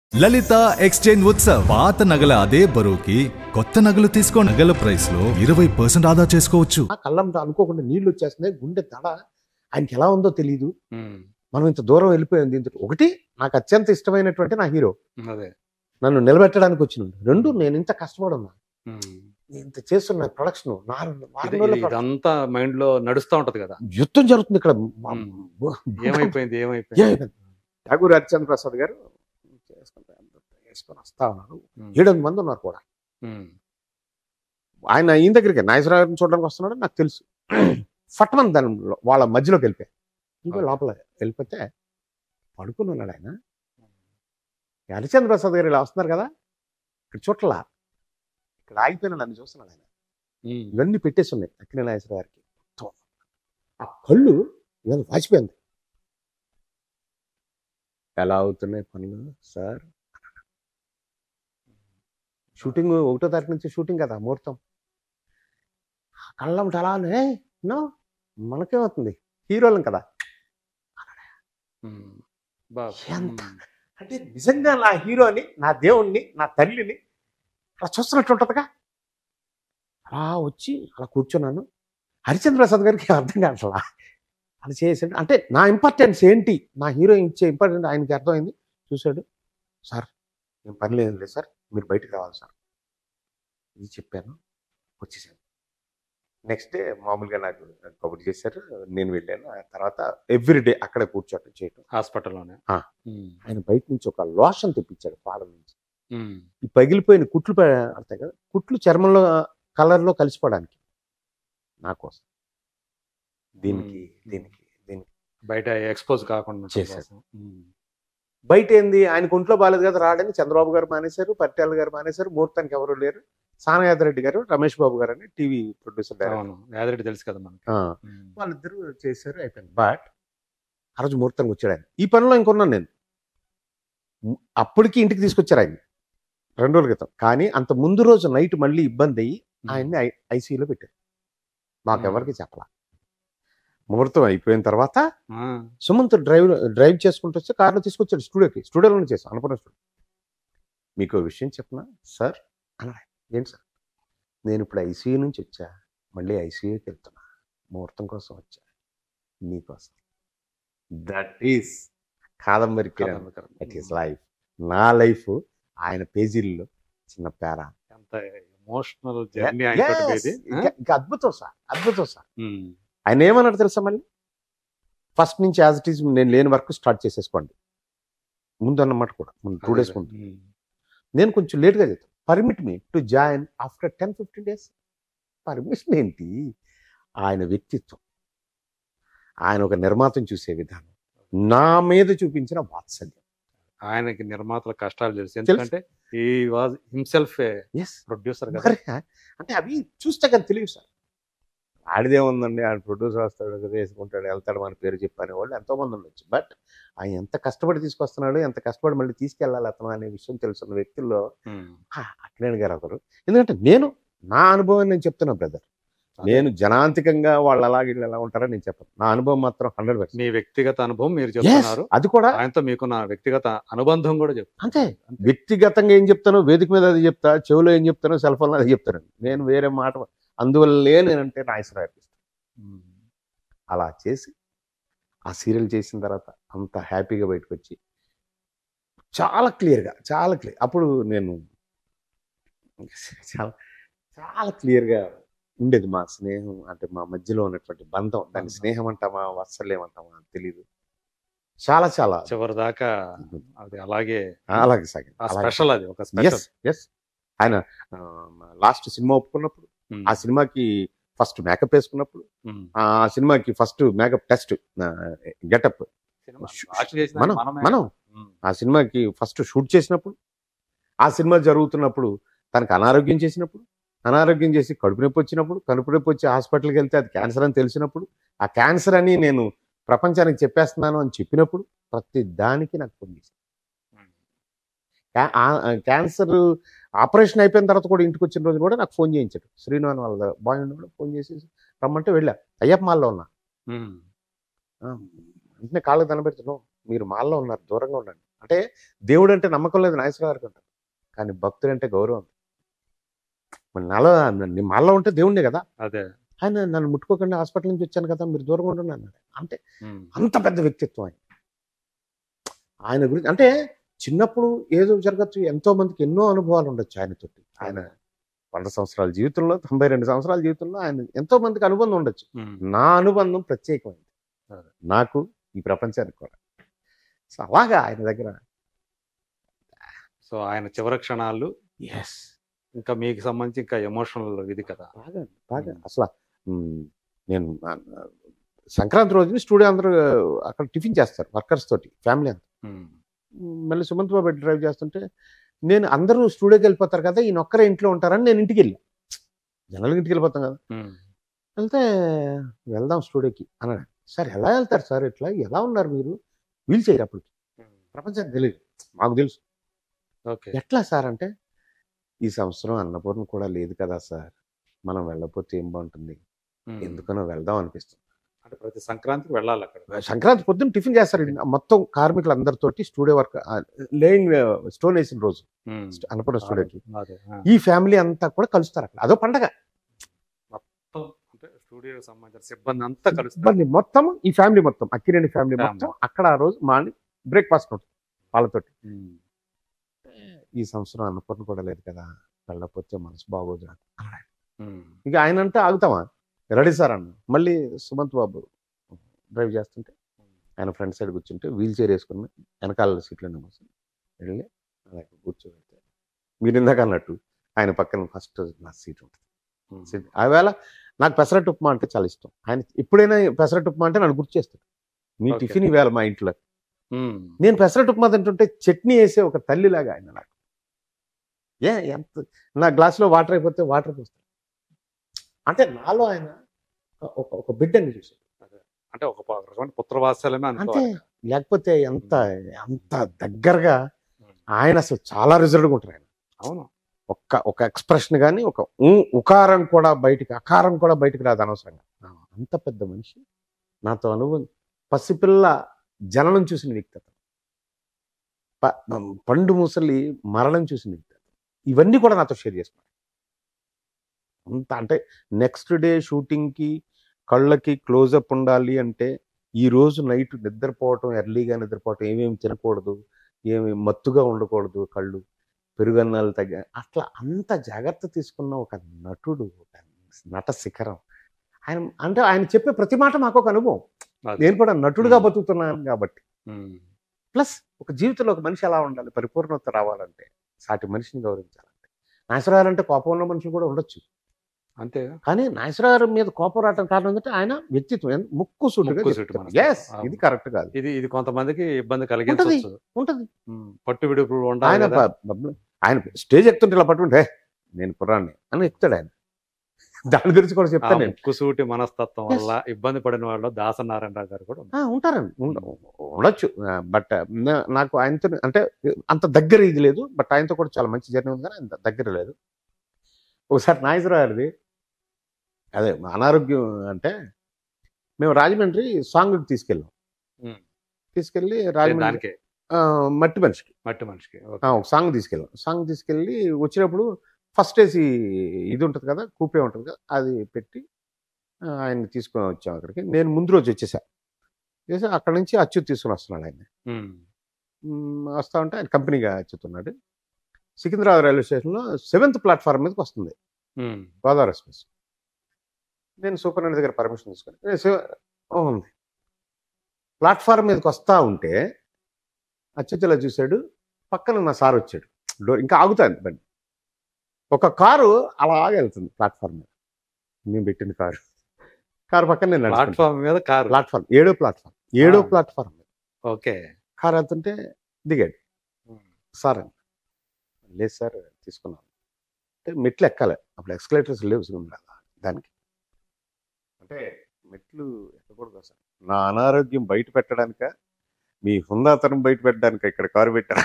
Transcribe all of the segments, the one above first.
లలిత exchange Utsav పాత నగల అదే బరువుకి కొత్త నగలు తీసుకో నగల ప్రైస్ లో ఇరవై పర్సెంట్ ఆదా చేసుకోవచ్చు ఆ కళ్ళంట అనుకోకుండా నీళ్లు వచ్చేస్తున్నాయి గుండె తడ ఆయనకి ఎలా ఉందో తెలియదు ఉమ్, మనం ఇంత దూరం వెళ్ళిపోయాం దీంతో ఒకటి నాకు అత్యంత ఇష్టమైనటువంటి నా హీరో అదే నన్ను నిలబెట్టడానికి వచ్చిన రెండు నేను ఇంత కష్టపడున్నా ఉమ్. నేను ఇంత చేస్తున్న ప్రొడక్షన్ వారం ఇది- రోజుల ఇది- production. ఇదంతా మైండ్ లో నడుస్తా ఉంటది కదా యుద్ధం జరుగుతుంది ఇక్కడ ఉమ్. ఏమైపోయింది ఏమైపోయింది ఏమైపోయింది? ఠాగూర్ హరిచంద్ర ప్రసాద్ గారు చేసుకుంటా వేసుకొని వస్తా ఉన్నారు ఉమ్, ఏడెనిమిది మంది ఉన్నారు కూడా ఉమ్, ఆయన ఈయన దగ్గరికి నాగేశ్వరరావు గారిని చూడడానికి వస్తున్నాడు నాకు తెలుసు ఫట్మన్ దాని వాళ్ళ మధ్యలోకి వెళ్ళిపోయి ఇంకో లోపల వెళ్ళిపోతే పడుకుని ఉన్నాడు ఆయన హరిచంద్ర ప్రసాద్ గారు ఇలా వస్తున్నారు కదా ఇక్కడ చుట్ల ఇక్కడ ఆగిపోయిన నన్ను చూస్తున్నాడు ఆయన ఉమ్, ఇవన్నీ పెట్టేసి ఉన్నాయి అక్కిన నాగేశ్వర గారికి మొత్తం. ఆ కళ్ళు ఇవాళ వాచిపోయింది ఎలా అవుతున్నాయి పనులు సార్ షూటింగ్ ఒకటో తారీఖు నుంచి షూటింగ్ కదా ముహూర్తం కళ్ళం అలానే నో మనకేమవుతుంది హీరోలం కదా ఉమ్. బా- ఎంత? ఉమ్, అంటే నిజంగా నా హీరోని నా దేవుణ్ణి నా తల్లిని అలా చూస్తున్నట్టు ఉంటుందిగా అలా వచ్చి అలా కూర్చున్నాను హరిచంద్ర ప్రసాద్ గారికి అర్థం కావట్లా అలా చేసాడు అంటే నా ఇంపార్టెన్స్ ఏంటి నా హీరో ఇచ్చే ఇంపార్టెంట్ ఆయనకి అర్థమైంది చూశాడు సార్ నేను పని లేదు లేదు సార్ మీరు బయటికి రావాలి సార్ ఇది చెప్పాను వచ్చేసాను నెక్స్ట్ డే మామూలుగా నాకు కబుర్ చేశారు నేను వెళ్ళాను ఆ తర్వాత ఎవ్రీ డే అక్కడే కూర్చోటం చేయటం హాస్పిటల్లోనే ఆ. ఉమ్, ఆయన బయట నుంచి ఒక లోషన్ తెప్పించాడు పాల నుంచి ఉమ్, ఈ పగిలిపోయిన కుట్లు పడతాయి కదా కుట్లు చర్మంలో కలర్లో కలిసిపోవడానికి నా కోసం దీనికి దీనికి దీనికి బయట ఎక్స్పోజ్ కాకుండా చేశారు. కోసం. ఉమ్, బయట ఏంది ఆయనకు ఒంట్లో బాగాలేదు కదా రాడని చంద్రబాబు గారు మానేశారు పట్టాల గారు మానేశారు ముహూర్తానికి ఎవరు లేరు సానయాదరెడ్డి గారు రమేష్ బాబు గారు అని టీవీ ప్రొడ్యూసర్ డైరెక్టర్ అవును యాదరెడ్డి తెలుసు కదా మనకి ఆ, ఉమ్, వాళ్ళిద్దరూ చేశారు అయిపోయింది బట్ ఆ రోజు ముహూర్తానికి వచ్చాడు ఆయన ఈ పనిలో ఇంకొన్నాను నేను ము- అప్పటికి ఇంటికి తీసుకొచ్చారు ఆయన రెండు రోజుల క్రితం కానీ అంత ముందు రోజు నైట్ మళ్ళీ ఇబ్బంది అయ్యి ఆయన్ని ఐ- ఐసీయూలో పెట్టారు మాకెవరికి చెప్పలా ముహూర్తం అయిపోయిన తర్వాత ఆ, సుమంత్ డ్రైవ్ డ్రైవ్ చేసుకుంటూ వచ్చి కార్లో తీసుకొచ్చాడు స్టూడియోకి స్టూడియోలోనే చేశాను అనుకున్న స్టూడియో మీకు ఓ విషయం చెప్పనా సార్ అన్నాడు ఏంటి సార్ నేను ఇప్పుడు ఐసీయూ నుంచి వచ్చా మళ్ళీ ఐసీయూకి వెళ్తున్నా ముహూర్తం కోసం వచ్చా నీకోసం దట్ ఈస్ కాదంబరి కిరణ్ కథ- దట్ ఈస్ లైఫ్ నా లైఫ్ ఆయన పేజీల్లో చిన్న పేర ఎంత ఎమోషనల్ జర్నీ ఆయన Yes! ఇది ఇంకా ఇంకా అద్భుతం సార్ అద్భుతం సార్ ఉమ్, ఆయన ఏమన్నాడు తెలుసా మళ్ళీ ఫస్ట్ నుంచి యాజ్ ఇట్ ఈస్ నేను లేని వర్క్ స్టార్ట్ చేసేసుకోండి ముందు అన్నమాట కూడా ముందు టూ డేస్ ముందు ఉమ్, నేను కొంచెం లేట్గా చెప్తాను permit me to join after ten fifteen days permission ఏంటి ఆయన వ్యక్తిత్వం ఆయన ఒక నిర్మాతను చూసే విధానం నా మీద చూపించిన వాత్సల్యం ఆయనకి నిర్మాతల కష్టాలు తెలుసు ఎందుకంటే ఈ వాజ్ హిమ్సెల్ఫ్ ఎస్ ప్రొడ్యూసర్ కదా మరి అంటే అవి చూస్తే కానీ తెలియదు సార్ ఆడిదే ఉందండి ఆయన ప్రొడ్యూసర్ వస్తాడు కదా వేసుకుంటాడు వెళ్తాడు మన పేరు చెప్పనే వాళ్ళు ఎంతో మంది ఉండొచ్చు బట్ ఆయన ఎంత కష్టపడి తీసుకొస్తున్నాడు ఎంత కష్టపడి మళ్ళీ తీసుకెళ్ళాలి అతను అనే విషయం తెలుసున్న వ్యక్తుల్లో ఉమ్, అక్కినేని గారు ఒకరు ఎందుకంటే నేను నా అనుభవం నేను చెప్తున్నా బ్రదర్ నేను జనాంతికంగా వాళ్ళు అలాగే వీళ్ళు ఎలా ఉంటారో నేను చెప్పను నా అనుభవం మాత్రం హండ్రెడ్ మీ పర్సెంట్ వ్యక్తిగత అనుభవం మీరు చెప్తున్నారు అది కూడా ఆయనతో మీకున్న వ్యక్తిగత అనుబంధం కూడా చెప్తారు అంతే వ్యక్తిగతంగా ఏం చెప్తానో వేదిక మీద అది చెప్తా చెవిలో ఏం చెప్తానో సెల్ ఫోన్లో అది చెప్తాను నేను వేరే మాట అందువల్లే నేనంటే నాయసరావు అనిపిస్తాను అలా చేసి ఆ సీరియల్ చేసిన తర్వాత అంత హ్యాపీగా బయటకు వచ్చి చాలా క్లియర్గా చాలా క్లియర్ అప్పుడు నేను చాలా చాలా క్లియర్గా ఉండేది మా స్నేహం అంటే మా మధ్యలో ఉన్నటువంటి బంధం దాన్ని స్నేహం అంటామా వత్సల్యం అంటామా అని తెలియదు చాలా చాలా చివరి దాకా అది అలాగే అలాగే సాగింది ఆ అలాగే స్పెషల్ అది ఒక స్పెషల్ ఎస్ ఎస్ ఆయన లాస్ట్ సినిమా ఒప్పుకున్నప్పుడు ఆ సినిమాకి ఫస్ట్ మేకప్ వేసుకున్నప్పుడు ఆ సినిమాకి ఫస్ట్ మేకప్ టెస్ట్ గెటప్ మనం మనం ఆ సినిమాకి ఫస్ట్ షూట్ చేసినప్పుడు ఆ సినిమా జరుగుతున్నప్పుడు తనకు అనారోగ్యం చేసినప్పుడు అనారోగ్యం చేసి కడుపు నొప్పి వచ్చినప్పుడు కడుపు నొప్పి వచ్చి హాస్పిటల్కి వెళ్తే అది క్యాన్సర్ అని తెలిసినప్పుడు ఆ క్యాన్సర్ అని నేను ప్రపంచానికి చెప్పేస్తున్నాను అని చెప్పినప్పుడు ప్రతి దానికి నాకు ఫోన్ చేశాను క్యా- ఆ- ఆ క్యాన్సర్ ఆపరేషన్ అయిపోయిన తర్వాత కూడా ఇంటికి వచ్చిన రోజు కూడా నాకు ఫోన్ చేయించాడు శ్రీనివాన్ వాళ్ళ బాయ్ ఉండి కూడా ఫోన్ చేసి రమ్మంటే వెళ్ళా అయ్యప్ప మాల్లో ఉన్నా ఆ, వెంటనే కాళ్ళకు దండబెడుతున్నాం మీరు మాల్లో ఉన్నారు దూరంగా ఉండండి అంటే దేవుడు అంటే నమ్మకం లేదు నాగేశ్వరరావు గారికి అంటారు కానీ భక్తుడు అంటే గౌరవం మరి నాలో మాలో ఉంటే దేవుణ్ణే కదా అదే ఆయన నన్ను ముట్టుకోకుండా హాస్పిటల్ నుంచి వచ్చాను కదా మీరు దూరంగా ఉండండి అన్నాడు అంటే ఉమ్. అంత పెద్ద వ్యక్తిత్వం ఆయన ఆయన గురించి అంటే చిన్నప్పుడు ఏదో జరగచ్చు ఎంతో మందికి ఎన్నో అనుభవాలు ఉండొచ్చు ఆయనతోటి ఆయన వంద సంవత్సరాల జీవితంలో తొంభై రెండు సంవత్సరాల జీవితంలో ఆయన ఎంతో మందికి అనుబంధం ఉండొచ్చు ఉమ్. నా అనుబంధం ప్రత్యేకమైంది అదే. నాకు ఈ ప్రపంచానికి కూడా సో అలాగా ఆయన దగ్గర సో ఆయన చివరి క్షణాలు ఎస్ ఇంకా మీకు సంబంధించి ఇంకా ఎమోషనల్ ఇది కదా బాగా బాగా ఉమ్. అసలు ఉమ్, నేను ఆ, సంక్రాంతి రోజున స్టూడియో అందరూ అక్కడ టిఫిన్ చేస్తారు వర్కర్స్ తోటి ఫ్యామిలీ అంతా ఉమ్. మళ్ళీ సుమంత్ బాబు డ్రైవ్ చేస్తుంటే నేను అందరూ స్టూడియోకి వెళ్ళిపోతారు కదా ఈయన ఒక్కరే ఇంట్లో ఉంటారని నేను ఇంటికి వెళ్ళా జనరల్గా ఇంటికి వెళ్ళిపోతాం కదా ఉమ్. వెళ్తే వెళ్దాం స్టూడియోకి అన్నాడు సార్ ఎలా వెళ్తారు సార్ ఇట్లా ఎలా ఉన్నారు మీరు వీల్ చేయరు అప్పటికి ప్రపంచానికి తెలియదు మాకు తెలుసు ఓకే ఎట్లా సార్ అంటే ఈ సంవత్సరం అన్నపూర్ణ కూడా లేదు కదా సార్ మనం వెళ్ళకపోతే ఏం బాగుంటుంది ఉమ్. ఎందుకనో వెళ్దాం అనిపిస్తుంది అంటే ప్రతి సంక్రాంతికి వెళ్ళాలి అక్కడ సంక్రాంతి పొద్దున్న టిఫిన్ చేస్తారు ఈయన. మొత్తం కార్మికులందరితోటి స్టూడియో వర్క్ లేయింగ్ స్టోన్ వేసిన రోజు ఉమ్. అన్నపూర్ణ స్టూడియోకి అదే ఆ. ఈ ఫ్యామిలీ అంతా కూడా కలుస్తారు అక్కడ అదో పండగ మొత్తం అంటే స్టూడియోకి సంబంధించిన సిబ్బంది అంతా కలుస్తారు ఇబ్బంది మొత్తం ఈ ఫ్యామిలీ మొత్తం అక్కిరేని ఫ్యామిలీ Family. మొత్తం అక్కడ ఆ రోజు మార్నింగ్ బ్రేక్ఫాస్ట్ ఉంటుంది వాళ్ళతోటి ఉమ్. ఈ సంవత్సరం అన్నపూర్ణ కూడా లేదు కదా వెళ్ళకపోతే మనసు బాగోదు నాకు అన్నాడు. ఉమ్. ఇక ఆయన అంటే ఆగుతామా రెడీ సార్ అన్న మళ్ళీ సుమంత్ బాబు డ్రైవ్ చేస్తుంటే ఆయన ఫ్రంట్ సైడ్ కూర్చుంటే వీల్ చైర్ వేసుకుని వెనకాల సీట్లో కూర్చొని వెళ్ళి అలా కూర్చోబెడితే మీరు ఇందాక అన్నట్టు ఆయన పక్కన ఫస్ట్ నా సీట్ ఉంటుంది ఉమ్. సీట్ ఆవేళ నాకు పెసరట్టు ఉప్మా అంటే చాలా ఇష్టం ఆయన ఎప్పుడైనా పెసరట్టు ఉప్మా అంటే నన్ను గుర్తు చేస్తాడు మీ Okay. టిఫిన్ ఇవాళ మా ఇంట్లో ఉమ్. నేను పెసరట్టు ఉప్మా తింటుంటే చట్నీ వేసే ఒక తల్లిలాగా ఆయన నాకు ఏ ఎంత నా గ్లాసులో వాటర్ అయిపోతే వాటర్ పోస్తాడు అంటే నాలో ఆయన ఒక ఒక బిడ్డని చూశాడు అంటే ఒక ప- రకమైన పుత్రవాత్సల్యమే అంటే అనుకోవాలి లేకపోతే ఎంత అంత దగ్గరగా ఉమ్. ఆయన అసలు చాలా రిజర్వ్డ్గా ఉంటారు ఆయన అవును ఒక్క ఒక ఎక్స్ప్రెషన్ కానీ ఒక ఊ ఉకారం కూడా బయటికి అకారం కూడా బయటికి రాదు అనవసరంగా అంత పెద్ద మనిషి నాతో అనుభవం పసిపిల్ల జననం చూసిన వ్యక్తి అతను ప- పండు ముసలి మరణం చూసిన వ్యక్తి అతను ఇవన్నీ కూడా నాతో షేర్ చేసుకున్నాడు అంత అంటే నెక్స్ట్ డే షూటింగ్కి కళ్ళకి క్లోజప్ ఉండాలి అంటే ఈ రోజు నైట్ నిద్రపోవటం ఎర్లీగా నిద్రపోవటం ఏమేమి తినకూడదు ఏమి మత్తుగా ఉండకూడదు కళ్ళు పెరుగన్నాలు తగ్గ అట్లా అంత జాగ్రత్త తీసుకున్న ఒక నటుడు ఒక నట శిఖరం ఆయన అంటే ఆయన చెప్పే ప్రతి మాట మాకు ఒక అనుభవం అది. నేను కూడా నటుడుగా ఉమ్. బతుకుతున్నాను కాబట్టి ఉమ్. ప్లస్ ఒక జీవితంలో ఒక మనిషి ఎలా ఉండాలి పరిపూర్ణత రావాలంటే సాటి మనిషిని గౌరవించాలంటే నాగేశ్వరరావు అంటే కోపం ఉన్న మనుషులు కూడా ఉండొచ్చు అంతే కానీ నాగేశ్వరరావు మీద కోపం రావటం కారణం ఏంటంటే ఆయన వ్యక్తిత్వం ఎంత ముక్కు ముక్కు సూటి సూటిగా మనస్తత్వం. ఎస్ ఇది కరెక్ట్ కాదు ఇది ఇది కొంతమందికి ఇబ్బంది కలిగించవచ్చు ఉంటది ఉమ్. పట్టు విడుపులు ఉండాలి ఆయన కదా. ప- ప- ఆయన స్టేజ్ ఎక్కుతుంటే ఇలా పట్టుకుంటే "హే, నేను కుర్రాన్ని అని ఎక్కుతాడు ఆయన దాని గురించి కూడా ఆ చెప్తాను నేను ముక్కుసూటి మనస్తత్వం Yes. వల్ల ఇబ్బంది పడిన వాళ్ళు దాసనారాయణ గారు కూడా ఉన్నారు. ఆ, ఉంటారండి ఉండ- ఉండొచ్చు బట్ నాకు ఆయనతో అంటే అంత దగ్గర ఇది లేదు బట్ ఆయనతో కూడా చాలా మంచి జర్నీ ఉంది కానీ అంత దగ్గర లేదు ఒకసారి నాగేశ్వరరావు గారిది అదే అనారోగ్యం అంటే మేము రాజమండ్రి సాంగ్కి తీసుకెళ్ళాం ఉమ్. తీసుకెళ్ళి అంటే రాజమండ్రి దానికే ఆ, మట్టి మనిషికి మట్టి మనిషికి ఓకే. ఆ, ఒక సాంగ్ తీసుకెళ్ళాం సాంగ్ తీసుకెళ్ళి వచ్చినప్పుడు ఫస్ట్ ఏసీ ఇది ఉంటుంది కదా కూపే ఉంటుంది కదా అది పెట్టి ఆ, ఆయన్ని తీసుకొని వచ్చాం అక్కడికి నేను ముందు రోజు వచ్చేసా చేసి అక్కడ నుంచి అచ్యుత్ తీసుకొని వస్తున్నాడు ఆయన ఉమ్. మ్, వస్తా ఉంటే ఆయన కంపెనీగా అచ్యుత్ ఉన్నాడు సికింద్రాబాద్ రైల్వే స్టేషన్లో సెవెంత్ ప్లాట్ఫామ్ మీదకి వస్తుంది ఉమ్. గోదావరి ఎక్స్ప్రెస్ నేను సూపరింటెండెంట్ దగ్గర పర్మిషన్ తీసుకొని నేను శివ- ఓ, ఉంది ప్లాట్ఫామ్ మీదకి వస్తా ఉంటే అచ్యుత్ ఇలా చూశాడు పక్కన నా సార్ వచ్చాడు డోర్ ఇంకా ఆగుతాను బండి ఒక కారు అలాగే వెళ్తుంది ప్లాట్ఫామ్ మీద నేను పెట్టిన కారు కారు పక్కన నేను నడుచుకుంటా. ప్లాట్ఫామ్ మీద కారు ప్లాట్ఫామ్ ఏడో ప్లాట్ఫామ్ ఏడో ఆ. ప్లాట్ఫామ్ మీద ఓకే కారు వెళ్తుంటే దిగాడు ఉమ్. సార్ అని. లేదు సార్ తీసుకున్నాను అంటే మెట్లు ఎక్కాలి అప్పుడు ఎక్స్కలేటర్స్ లేవు సినిమా దానికి అంటే మెట్లు ఎక్కకూడదు సార్ నా అనారోగ్యం బయట పెట్టడానిక మీ హుందాతనం బయట పెట్టడానిక ఇక్కడ కారు పెట్టారా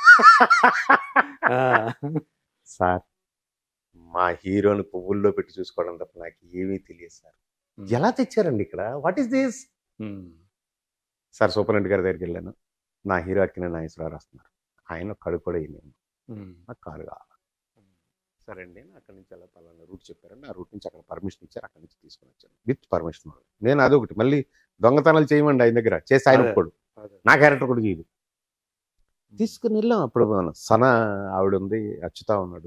ఆ. సార్ మా హీరోని పువ్వుల్లో పెట్టి చూసుకోవడం తప్ప నాకు ఏమీ తెలియదు సార్ ఎలా తెచ్చారండి ఇక్కడ what is this um. Sir superintendent గారి దగ్గరికి వెళ్ళాను నా హీరో అక్కిన నాగేశ్వరరావు వస్తున్నారు ఆయన కడుపు కూడా వేయలేము ఉమ్. నాకు కారు కావాలి సరే అండి అక్కడి నుంచి అలా పలానా రూట్ చెప్పారండి ఆ రూట్ నుంచి అక్కడ పర్మిషన్ ఇచ్చారు అక్కడి నుంచి తీసుకొని వచ్చాను విత్ పర్మిషన్ నేను అదొకటి మళ్ళీ దొంగతనాలు చేయమండి ఆయన దగ్గర చేసి ఆయన అదే. ఒప్పుకోడు అదే. నా క్యారెక్టర్ కూడా చేయదు తీసుకుని వెళ్ళాం అప్పుడు మన సన ఆవిడ ఉంది అచ్యుత ఉన్నాడు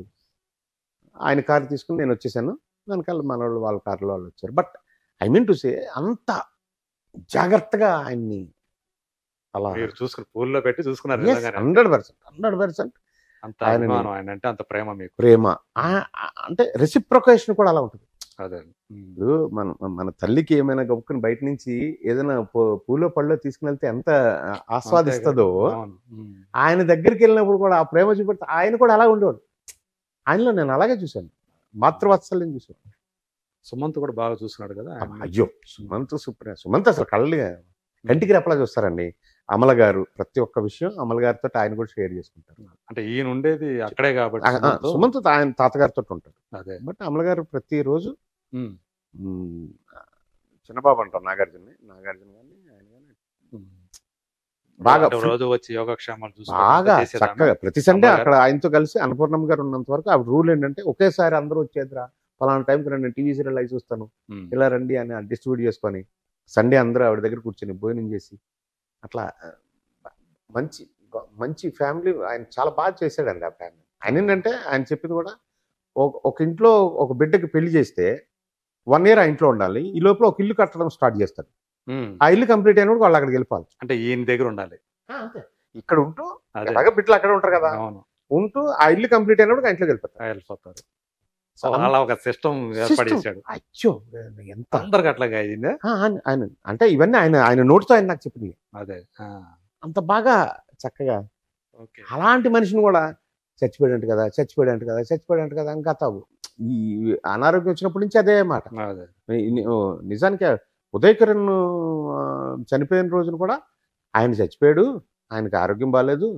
ఆయన కారు తీసుకుని నేను వచ్చేసాను వెనకాల మన వాళ్ళు వాళ్ళ కారులో వాళ్ళు వచ్చారు but I mean to say అంత జాగ్రత్తగా ఆయన్ని అలా మీరు చూసుకుని పూల్లో పెట్టి చూసుకున్నారు నిజంగానే. హండ్రెడ్ పర్సెంట్ హండ్రెడ్ పర్సెంట్ అంత ఆయనని- అభిమానం ఆయన అంటే అంత ప్రేమ మీకు ప్రేమ ఆ- ఆ- అంటే రెసిప్రొకేషన్ కూడా అలా ఉంటుంది అదే ఉమ్. ఇప్పుడు మన మన తల్లికి ఏమైనా గొప్పని బయట నుంచి ఏదైనా పూ- పూలో పళ్ళో తీసుకుని వెళ్తే ఎంత ఆస్వాదిస్తుందో అవును. ఉమ్. ఆయన దగ్గరికి వెళ్ళినప్పుడు కూడా ఆ ప్రేమ చూపెడితే ఆయన కూడా అలా ఉండేవాడు ఆయనలో నేను అలాగే చూశాను మాతృవాత్సల్యం చూశాను సుమంత్ కూడా బాగా చూసుకున్నాడు కదా ఆయన. అయ్యో సుమంత్ సుప్రియ సుమంత్ అసలు కళ్ళు కంటికి రెప్పలా చూస్తారండి అమల గారు ప్రతి ఒక్క విషయం అమల గారితో ఆయన కూడా షేర్ చేసుకుంటారు అంటే ఈయన ఉండేది అక్కడే కాబట్టి ఆ, ఆ, సుమంత్. సుమంత్ ఆయన తాతగారితో ఉంటారు అదే బట్ అమల గారు ప్రతిరోజు ఉమ్. మ్మ్, చిన్నబాబు అంటారు నాగార్జున నాగార్జున కానీ ఆయన కానీ ఉమ్. బాగా అంటే రోజు వచ్చి యోగక్షేమాలు చూసుకోవడం బాగా అంతా చేసేదా? చక్కగా ప్రతి సండే అమ్మగారు? అక్కడ ఆయనతో కలిసి అన్నపూర్ణమ్మ గారు ఉన్నంత వరకు ఆ రూల్ ఏంటంటే ఒకేసారి అందరూ వచ్చేదిరా ఫలానా టైంకి రండి టీవీ సీరియల్ అయి చూస్తాను ఉమ్. ఇలా రండి అని డిస్ట్రిబ్యూట్ చేసుకొని సండే అందరూ ఆవిడ దగ్గర కూర్చొని భోజనం చేసి అట్లా ఆ, మంచి మంచి ఫ్యామిలీ ఆయన చాలా బాగా చేశాడండి ఆ ఫ్యామిలీ ఆయన ఏంటంటే ఆయన చెప్పింది కూడా ఒక- ఒక ఇంట్లో ఒక బిడ్డకి పెళ్లి చేస్తే వన్ ఇయర్ ఆ ఇంట్లో ఉండాలి ఈ లోపల ఒక ఇల్లు కట్టడం స్టార్ట్ చేస్తారు ఉమ్. ఆ ఇల్లు కంప్లీట్ అయినప్పుడు వాళ్ళు అక్కడికి వెళ్ళిపోవాలి అంటే ఈయన దగ్గర ఉండాలి ఇక్కడ ఉంటూ అదే ఎలాగ బిడ్డలు అక్కడ ఉంటారు కదా అవును ఉంటూ ఆ ఇల్లు కంప్లీట్ అయినప్పుడు ఆ ఇంట్లోకి వెళ్ళిపోతారు వెళ్ళిపోతారు సో అలా ఒక సిస్టమ్ ఏర్పాటు System. చేశాడు అచ్చో ఎంత అందరికి అట్లాగా అయిందే ఆ, ఆయన- ఆయన అంటే ఇవన్నీ ఆయన ఆయన నోటితో ఆయన నాకు చెప్పింది అదే ఆ. అంత బాగా చక్కగా ఓకే అలాంటి మనిషిని కూడా చచ్చిపోయాడంట కదా చచ్చిపోయాడంట కదా చచ్చిపోయాడంట కదా ఇంకా తావు ఈ అనారోగ్యం వచ్చినప్పటి నుంచి అదే మాట అదే ఈ- ఓ, నిజానికి ఉదయకరణ్ ఆ, చనిపోయిన రోజున కూడా ఆయన చచ్చిపోయాడు ఆయనకి ఆరోగ్యం బాగాలేదు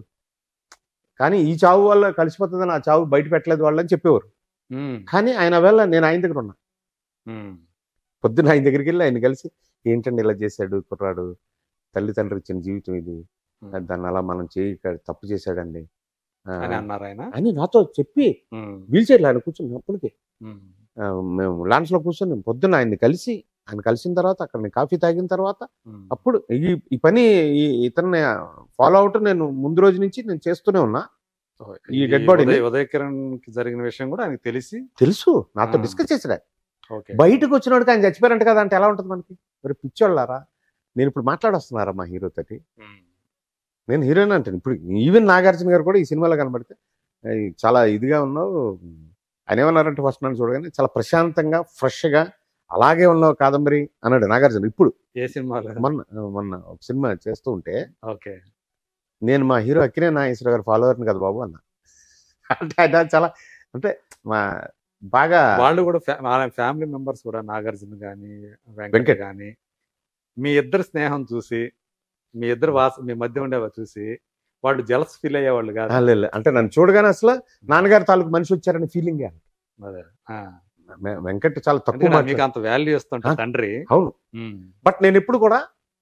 కానీ ఈ చావు వల్ల కలిసిపోతుందని ఆ చావు బయట పెట్టలేదు వాళ్ళని చెప్పేవారు ఉమ్. కానీ ఆయన వేళ నేను ఆయన దగ్గర ఉన్నా ఉమ్. పొద్దున ఆయన దగ్గరికి వెళ్ళి ఆయన కలిసి ఏంటండి ఇలా చేశాడు కుర్రాడు తల్లిదండ్రులు ఇచ్చిన జీవితం ఇది ఉమ్. దాన్ని అలా మనం చేయి తప్పు చేశాడండి ఆ, అని అన్నారు ఆయన అని నాతో చెప్పి ఉమ్. వీల్ చైర్లో ఆయన కూర్చుని అప్పటికి ఉమ్. ఆ, మేము లాంచ్ లో కూర్చొని పొద్దున్న ఆయన్ని కలిసి ఆయన కలిసిన తర్వాత అక్కడ నేను కాఫీ తాగిన తర్వాత ఉమ్. అప్పుడు ఈ ఈ పని ఈ ఇతన్ని ఫాలో అవుట్ నేను ముందు రోజు నుంచి నేను చేస్తూనే ఉన్నా సో ఈ dead body ని- ఉదయ్ ఉదయ్ కిరణ్ కి జరిగిన విషయం కూడా ఆయనకి తెలిసి తెలుసు నాతో ఆ. డిస్కస్ చేసాడు ఆయన. ఓకే బయటకు వచ్చినోడికి ఆయన చచ్చిపోయారంట కదా అంటే ఎలా ఉంటుంది మనకి మరి పిచ్చోళ్ళారా నేను ఇప్పుడు మాట్లాడొస్తున్నారా మా హీరో తోటి ఉమ్. నేను హీరోయిన్ అంటాను ఇప్పుడు ఈవెన్ నాగార్జున గారు కూడా ఈ సినిమాలో కనబడితే "ఏయ్, చాలా ఇదిగా ఉన్నావు ఆయన ఏమన్నారంటే ఫస్ట్ నన్ను చూడగానే చాలా ప్రశాంతంగా ఫ్రెష్గా అలాగే ఉన్నావు కాదంబరి అన్నాడు నాగార్జున ఇప్పుడు ఏ సినిమాలో మొన్న మొన్న ఒక సినిమా చేస్తూ ఉంటే ఓకే నేను మా హీరో అక్కినే నాగేశ్వర గారు ఫాలోవర్ని కదా బాబు అన్న అంటే ఆయన చాలా అంటే మా బాగా వాళ్ళు కూడా ఫ్యా- వాళ్ళ ఫ్యామిలీ మెంబర్స్ కూడా నాగార్జున గాని వెంకట్ వెంకట్. గాని మీ ఇద్దరు స్నేహం చూసి మీ ఇద్దరు వాస మీ మధ్య ఉండేవా చూసి వాళ్ళు జలస్ ఫీల్ అయ్యేవాళ్ళు కాదు ఆ, లేదు, లేదు. అంటే నన్ను చూడగానే అసలు నాన్నగారు తాలూకు మనిషి వచ్చారని ఫీలింగ్ అదే ఆ. వెంకట్ చాలా తక్కువ అందుకే మీకు మాట్లాడు అంత వాల్యూ ఇస్తుంటా ఆ. తండ్రి అవును ఉమ్. బట్ నేను ఎప్పుడు కూడా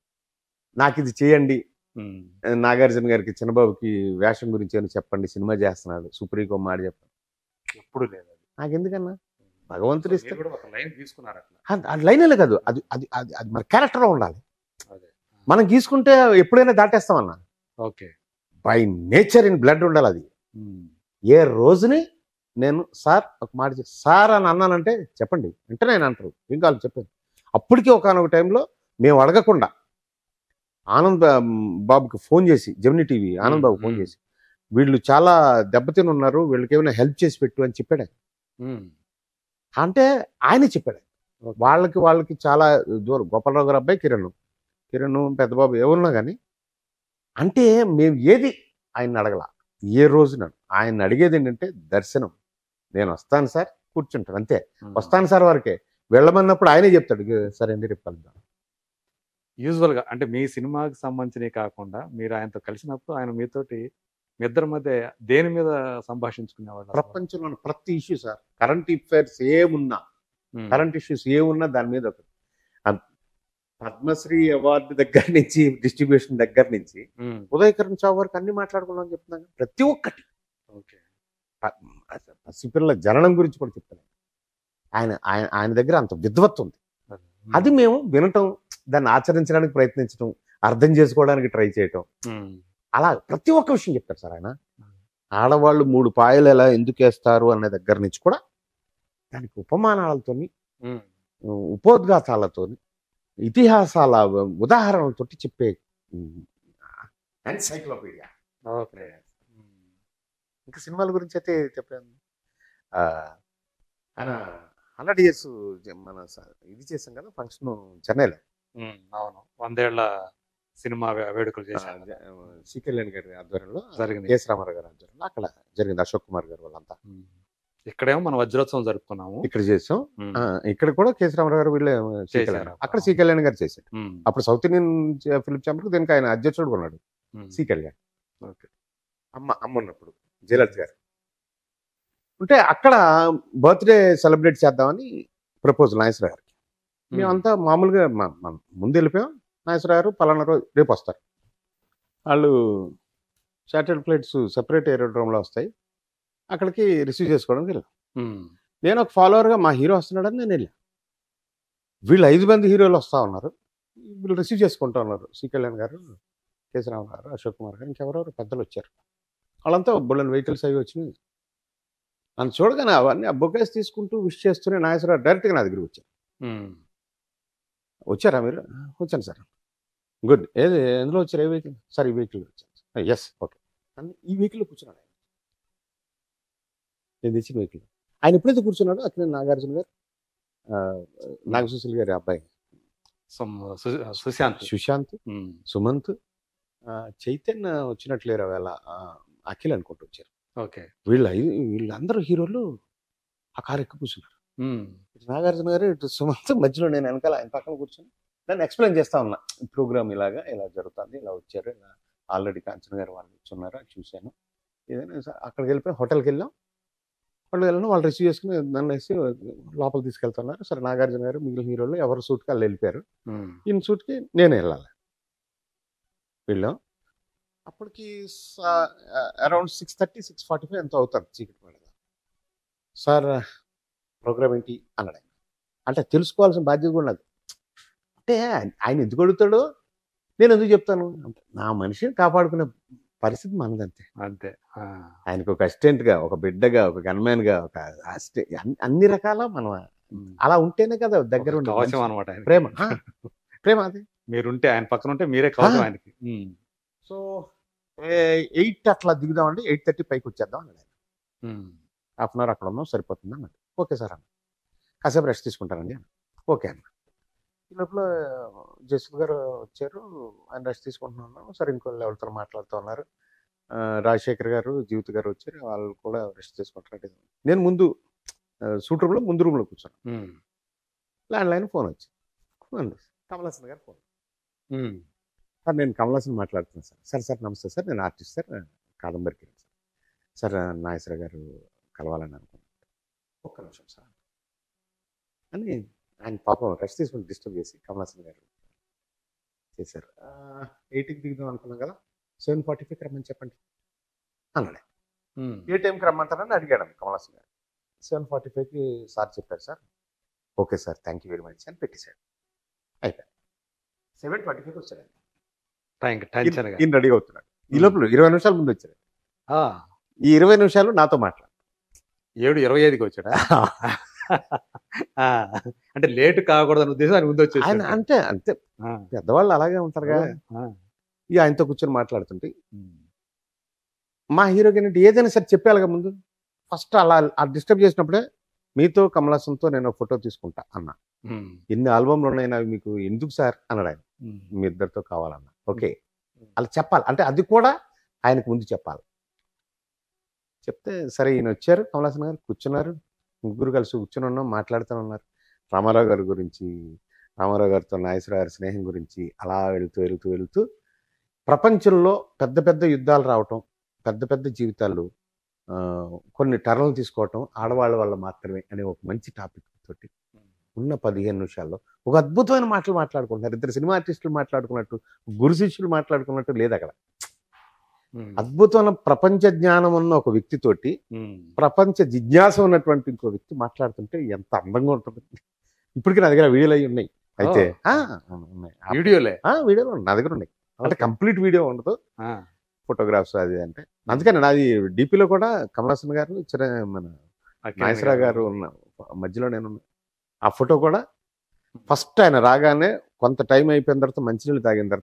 నాకు ఇది చేయండి ఉమ్. నాగార్జున గారికి చిన్నబాబుకి వేషం గురించి ఏమైనా చెప్పండి సినిమా చేస్తున్నాడు సుప్రీకో మాట చెప్పండి ఎప్పుడు లేదు అది. నాకు ఎందుకన్నా భగవంతుడు మీరు ఇస్తే కూడా ఒక లైన్ తీసుకున్నారు అట్లా అది- అది లైనే కాదు అది అది అది అది మన క్యారెక్టర్లో ఉండాలి అదే మనం గీసుకుంటే ఎప్పుడైనా దాటేస్తామన్నా okay by nature in blood ఉండాలి అది ఉమ్. ఏ రోజుని నేను సార్ ఒక మాట చెప్పి సార్ అని అన్నానంటే చెప్పండి వెంటనే ఆయన అంటారు ఏం కావాలి చెప్పండి అప్పటికి ఒకనొక టైంలో మేము అడగకుండా ఆనంద్ బా- బాబుకి ఫోన్ చేసి Gemini TV Anand Babu phone మ్మ్. చేసి వీళ్ళు చాలా దెబ్బతిని ఉన్నారు వీళ్ళకి ఏమైనా హెల్ప్ చేసి పెట్టు అని చెప్పాడు ఆయన. ఉమ్. అంటే ఆయనే చెప్పాడు ఓకే. వాళ్ళకి వాళ్ళకి చాలా దూరం గోపాలరావు గారు అబ్బాయి కిరణ్ కిరణ్ పెద్దబాబు ఎవరున్నా కానీ అంటే మేము ఏది ఆయన అడగల ఏ రోజున ఆయన అడిగేది ఏంటంటే దర్శనం నేను వస్తాను సార్ కూర్చుంటాను అంతే ఉమ్. వస్తాను సార్ వరకే వెళ్ళమన్నప్పుడు ఆయనే చెప్తాడు "ఇగ సరే అండి రేపు కలుద్దాం యూజువల్ గా అంటే మీ సినిమాకి సంబంధించినవి కాకుండా మీరు ఆయనతో కలిసినప్పుడు ఆయన మీతోటి మీ ఇద్దరి మధ్య దేని మీద సంభాషించుకునేవాళ్ళు అసలు? ప్రపంచంలో ఉన్న ప్రతి ఇష్యూ సార్ కరెంట్ అఫైర్స్ ఏమున్నా ఉమ్. కరెంట్ ఇష్యూస్ ఏమున్నా దాని మీద ఒక పద్మశ్రీ అవార్డు దగ్గర నుంచి డిస్ట్రిబ్యూషన్ దగ్గర నుంచి ఉదయకరణ్ చావు వరకు అన్ని మాట్లాడుకున్నాం చెప్తున్నాను ప్రతి ఒక్కటి ఓకే ప- పసిపిల్లల జననం గురించి కూడా చెప్తాను ఆయన ఆయన ఆయన దగ్గర అంత విద్వత్తు ఉంది అది మేము వినటం దాన్ని ఆచరించడానికి ప్రయత్నించడం అర్థం చేసుకోవడానికి ట్రై చేయటం అలా ప్రతి ఒక్క విషయం చెప్తారు సార్ ఆయన ఆడవాళ్ళు మూడు పాయలు ఎలా ఎందుకు వేస్తారు అనే దగ్గర నుంచి కూడా దానికి ఉపమానాలతోని ఉపోద్ఘాతాలతో ఇతిహాసాల ఉదాహరణలతో చెప్పే ఎన్సైక్లోపీడియా ఓకే ఇంకా సినిమాల గురించి అయితే చెప్పాను ఆ, ఆయన హండ్రెడ్ ఇయర్స్ మన స- ఇది చేసాం కదా ఫంక్షన్ చెన్నైలో అవును వందేళ్ల సినిమా వే- వేడుకలు చేశారు సి కళ్యాణ్ గారి ఆధ్వర్యంలో జరిగింది కేఎస్ రామారావు గారి ఆధ్వర్యంలో అక్కడ జరిగింది అశోక్ కుమార్ గారు వాళ్ళంతా ఉమ్. ఇక్కడేమో మనం వజ్రోత్సవం జరుపుకున్నాము ఇక్కడ చేసాం ఉమ్. ఆ, ఇక్కడ కూడా కేఎస్ రామారావు గారు వీళ్ళే సి చేశారు. కళ్యాణ్ అక్కడ సి కళ్యాణ్ గారు చేశారు ఉమ్. అప్పుడు సౌత్ ఇండియన్ ఫిలిం ఛాంబర్ దీనికి ఆయన అధ్యక్షుడు కూడా ఉన్నాడు ఉమ్. C Kalyan okay. అమ్మ అమ్మ ఉన్నప్పుడు జయలలిత గారు ఉంటే అక్కడ బర్త్డే సెలబ్రేట్ చేద్దామని ప్రపోజల్ నాగేశ్వర గారికి మేమంతా మామూలుగా మ- మ- ముందు వెళ్ళిపోయాం నాగేశ్వర గారు పలానా రోజు రేపు వస్తారు వాళ్ళు చార్టెడ్ ఫ్లైట్స్ సెపరేట్ ఏరోడ్రోమ్లో వస్తాయి అక్కడికి రిసీవ్ చేసుకోవడానికి వెళ్ళాం ఉమ్. నేను ఒక ఫాలోవర్గా మా హీరో వస్తున్నాడని నేను వెళ్ళాను వీళ్ళు ఐదు మంది హీరోలు వస్తూ ఉన్నారు వీళ్ళు రిసీవ్ చేసుకుంటూ ఉన్నారు సి కళ్యాణ్ గారు కేసీరావు గారు అశోక్ కుమార్ గారు ఇంకెవరెవరు పెద్దలు వచ్చారు వాళ్ళంతా బుల్లెన్ వెహికల్స్ అవి వచ్చినాయి నన్ను చూడగానే అవన్నీ ఆ బొకేస్ తీసుకుంటూ విష్ చేస్తూనే నాగేశ్వరరావు డైరెక్ట్గా నా దగ్గరికి వచ్చారు ఉమ్. వచ్చారా మీరు వచ్చాను సార్ గుడ్ ఏది ఎందులో వచ్చారు ఏ వెహికల్ సార్ ఈ వెహికల్ వచ్చాను ఎస్ ఓకే అని ఈ వెహికల్లో కూర్చున్నాడు ఆయన నేను తెచ్చిన వెహికల్ ఆయన ఎప్పుడైతే కూర్చున్నాడో అక్కడ నాగార్జున గారు ఆ, నాగసుశీల్ గారి అబ్బాయి సమ్- సు- సుశాంత్ సుశాంత్ ఉమ్. సుమంత్ ఆ, చైతన్య వచ్చినట్లేరు అవేళ ఆ, అఖిల్ అనుకుంటూ వచ్చారు ఓకే వీళ్ళ ఐదు వీళ్ళందరూ హీరోలు ఆ కారు ఎక్కి కూర్చున్నారు ఉమ్. ఇటు నాగార్జున గారు ఇటు సుమంత్ మధ్యలో నేను వెనకాల ఆయన పక్కన కూర్చొని దాన్ని ఎక్స్ప్లెయిన్ చేస్తా ఉన్నా ప్రోగ్రామ్ ఇలాగా ఇలా జరుగుతుంది ఇలా వచ్చారు ఇలా ఆల్రెడీ కాంచన గారు వాళ్ళు వచ్చున్నారు అది చూశాను ఏదైనా సరే అక్కడికి వెళ్ళిపోయి హోటల్కి వెళ్ళాం వాళ్ళు వెళ్ళిన వాళ్ళు రిసీవ్ చేసుకుని నన్ను వేసి లోపల తీసుకెళ్తున్నారు సరే నాగార్జున గారు మిగిలిన హీరోలు ఎవరు సూట్కి వాళ్ళు వెళ్ళిపోయారు ఉమ్. ఈయన సూట్కి నేను వెళ్ళాలి వెళ్ళాం అప్పటికి around six thirty six forty five ఎంత అవుతారు చీకటి పడగా సార్ ప్రోగ్రామ్ ఏంటి అన్నాడు ఆయన అంటే తెలుసుకోవాల్సిన బాధ్యత కూడా నాది అంటే ఆయన ఎందుకు అడుగుతాడో నేను ఎందుకు చెప్తాను అంటే నా మనిషిని కాపాడుకునే పరిస్థితి మనదంతే అంతే ఆ. ఆయనకు ఒక assistant గా ఒక బిడ్డగా ఒక gunman గా ఒక assistant- అన్ని- అన్ని రకాల మనం ఉమ్. అలా ఉంటేనే కదా దగ్గర ఒక ఉండే కవచం మనిషి. అనమాట ఆయన ప్రేమ ఆ, ప్రేమ అది మీరుంటే ఆయన పక్కన ఉంటే మీరే కవచం ఆ. ఆయనకి ఉమ్. సో ఎయిట్ అట్లా దిగుదామండి ఎయిట్ థర్టీ పైకి వచ్చేద్దాం అన్నాడు ఆయన ఉమ్. హాఫ్ అన్ అవర్ అక్కడ ఉన్నాం సరిపోతుంది అన్నాడు ఓకే సార్ అన్న కాసేపు రెస్ట్ తీసుకుంటానండి అన్న ఓకే అన్న ఈ లోపల జస్టిస్ గారు వచ్చారు ఆయన రెస్ట్ తీసుకుంటున్నాను సరే ఇంకో ఎవరితో మాట్లాడుతూ ఉన్నారు ఆ, రాజశేఖర్ గారు జీవిత గారు వచ్చారు వాళ్ళు కూడా రెస్ట్ తీసుకుంటారు నేను ముందు సూట్ రూమ్లో ముందు రూమ్లో కూర్చున్నాను ఉమ్. ల్యాండ్ లైన్ ఫోన్ వచ్చి ఫోన్ కమలాసన్ గారు ఫోన్ ఉమ్. సార్ నేను కమలాసన్ మాట్లాడుతున్నాను సార్ సార్ సార్ నమస్తే సార్ నేను ఆర్టిస్ట్ సార్ కాదంబరికి సార్ సార్ నాగేశ్వర గారు కలవాలని అనుకున్నాను ఒక్క నిమిషం సార్ అని ఆయన పాపం రెస్ట్ తీసుకుని డిస్టర్బ్ చేసి కమలాసన్ గారు చేశారు ఎయిట్కి దిగుదాం అనుకున్నాం కదా సెవెన్ ఫార్టీ ఫైవ్కి రమ్మని చెప్పండి అన్నాడు ఉమ్. ఏ టైంకి రమ్మంటారని అడిగాడు కమలాసన్ గారు సెవెన్ ఫార్టీ ఫైవ్కి సార్ చెప్పారు sir okay sir thank you very much అని పెట్టేశాడు అయిపోయింది సెవెన్ ట్వంటీ ఫైవ్కి వచ్చాడు ఆయన. టైం టెన్షన్ గా ఈయన రెడీగా అవుతున్నాడు ఈ లోపల ఇరవై నిమిషాల ముందు వచ్చాడు ఆ. ఈ ఇరవై నిమిషాలు నాతో మాట్లాడు ఏడు ఇరవై ఐదుకి వచ్చాడా ఆ. అంటే లేట్ కాకూడదని ఉద్దేశం ఆయన ముందు ఆయన వచ్చేసి అంటే అంతే పెద్దవాళ్ళు అలాగే ఉంటారుగా ఇక ఆయనతో కూర్చొని మాట్లాడుతుంటే మా హీరోకి ఏంటంటే ఏదైనా సరే చెప్పాలిగా ముందు ఫస్ట్ అలా ఆ డిస్టర్బ్ చేసినప్పుడే మీతో కమలాసంతో నేను ఫోటో తీసుకుంటా అన్న ఎన్ని ఆల్బమ్లు ఉన్నాయి అవి మీకు ఎందుకు సార్ అన్నాడు ఆయన మీ ఇద్దరితో కావాలన్న ఓకే అలా చెప్పాలి అంటే అది కూడా ఆయనకు ముందు చెప్పాలి చెప్తే సరే ఈయన వచ్చారు కమలాసన్ గారు కూర్చున్నారు ముగ్గురు కలిసి కూర్చుని ఉన్నాం మాట్లాడుతూ ఉన్నారు రామారావు గారి గురించి రామారావు గారితో నాగేశ్వర గారి స్నేహం గురించి అలా వెళుతూ వెళుతూ వెళుతూ ప్రపంచంలో పెద్ద పెద్ద యుద్ధాలు రావటం పెద్ద పెద్ద జీవితాలు ఆ, కొన్ని టర్న్లు తీసుకోవటం ఆడవాళ్ళ వల్ల మాత్రమే అనే ఒక మంచి టాపిక్ తోటి ఉన్న పదిహేను నిమిషాల్లో ఒక అద్భుతమైన మాటలు మాట్లాడుకుంటున్నారు ఇద్దరు సినిమా ఆర్టిస్టులు మాట్లాడుకున్నట్టు గురు శిష్యులు మాట్లాడుకున్నట్టు లేదు అక్కడ ఉమ్, అద్భుతమైన ప్రపంచ జ్ఞానం ఉన్న ఒక వ్యక్తితోటి ఉమ్, ప్రపంచ జిజ్ఞాస ఉన్నటువంటి ఇంకో వ్యక్తి మాట్లాడుతుంటే ఎంత అందంగా ఉంటుంది ఇప్పటికీ నా దగ్గర వీడియోలు అవి ఉన్నాయి అయితే ఓ. ఆ, ఉన్నాయి. ఆ, వీడియోలే ఆ, వీడియోలు ఉన్నాయి. నా దగ్గర ఉన్నాయి అంటే ఓకే. కంప్లీట్ వీడియో ఉండదు ఆ, ఫోటోగ్రాఫ్స్ అది అంటే అందుకని నాది డిపిలో కూడా కమలాసన్ గారు చిర మన అక్కినేని నాగేశ్వరరావు గారు ఉన్న మధ్యలో నేను ఉన్నా. ఆ ఫోటో కూడా ఫస్ట్ ఆయన రాగానే కొంత టైం అయిపోయిన తర్వాత మంచినీళ్ళు తాగిన తర్వాత